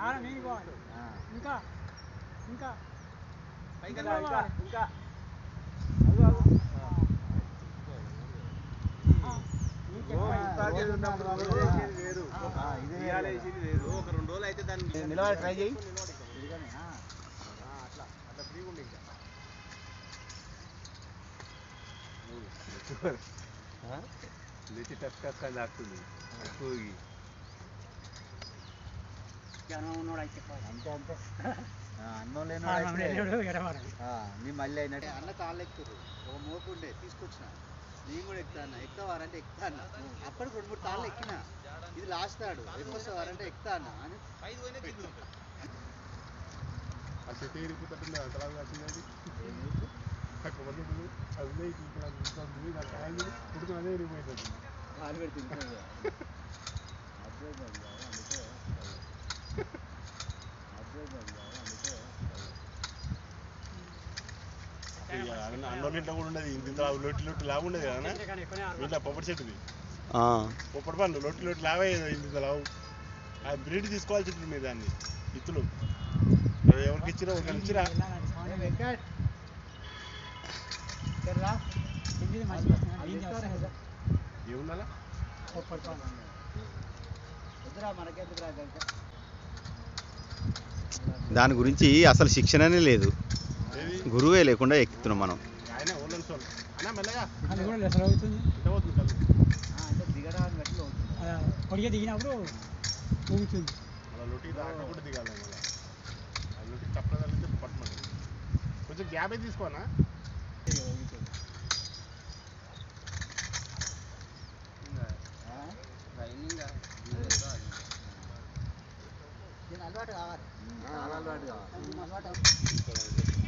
ఆడ నీకు పోవాలి ఆ. ఇంకా ఇంకా ఇంకా ఇంకా ఇంకా పోవాలి. ఇంకా ఆ, నీకు ఓ, ఎక్కువ ఇంతాకే రోజు ఉన్నప్పుడు నాలుగు రోజు వందలు. వేసేది వేరు. ఆ, ఇది ఇవాళ వేసేది వేరు. ఒక రెండు రోజులు అయితే దాన్ని నిలబడి ట్రై చేయి ఇదిగోనే, ఆ. అట్లా అట్లా ఫ్రీగా ఉండి ఇంకా లేచి టచ్ టచ్ అని లాక్తుంది పోయి జనం ఉన్నోడు అయితే పోవాలి. అంతే అంతే అన్నం ఆ, లేని మనం ఎల్లుడు ఎడమరం. మీ మళ్ళీ అయినట్టు అన్న తాళ్ళు ఎక్కుతారు ఒక మోకుండే తీసుకొచ్చిన నేను కూడా ఎక్కుతాను ఎక్కుతావారంటే ఎక్కుతాను అప్పటికి రెండు మూడు తాళ్ళు ఎక్కిన ఇది లాస్ట్ తాడు ఎక్కువ వస్తావారంటే ఎక్కుతాను అని అంటే తేరిపోతుంది అంతలా కట్టినది అక్కడ అది ఇక్కడ ఉంటుంది నాకు కాయలు పుడుతున్న అదే ఇరిగిపోయింది కాలు పెట్టి తింటున్నాడు. అదే బంగా, అందుకే అదే బంగా, అందుకే అన్నం ఇంట్లో కూడా ఉండదు ఇంత లొట్టి లొట్టి లావు ఉండదు కదా కానీ ఎక్కువనే ఆరు వీళ్ళ పొప్పటి చెట్టుది పొప్పటి పండ్లు లొట్టి లొట్టి లావే ఇంత లావు ఆ బ్రీడ్ తీసుకోవాల్సి ఉంటుంది మీరు దాన్ని ఇత్తులు ఎవరికి ఇచ్చినా ఒకరికి ఇచ్చిరా వెళ్ళాలంటే సౌండ్ వెంకట్ ఇక్కడ రా. కిందిది మంచిగా వస్తుంది. అది ఏం ఇస్తారా చేస్తారు? కదా? ఏముండాలా ఒక్కటి పాలు. వద్దురా మనకెందుకురా గంట దాని గురించి అసలు శిక్షణనే లేదు ఏది గురువే లేకుండా ఎక్కుతున్నాం మనం ఆయన ఓన్లన్ సోల్ అన్నా మెల్లగా అది కూడా లెసలు అవుతుంది ఎంత పోతుంది కళ్ళు అంటే దిగడానికి బట్టి అవుతుంది అలా పొడిగా దిగినప్పుడు ఊగుతుంది మళ్ళీ లొట్టి దాకా కూడా దిగాలి మళ్ళీ ఆ లొట్టి తప్పదలితే పట్టమంది కొంచెం గ్యాప్ అయితే తీసుకోనా దీని అలవాటు కావాలి చాలా అలవాటు కావాలి అలవాటు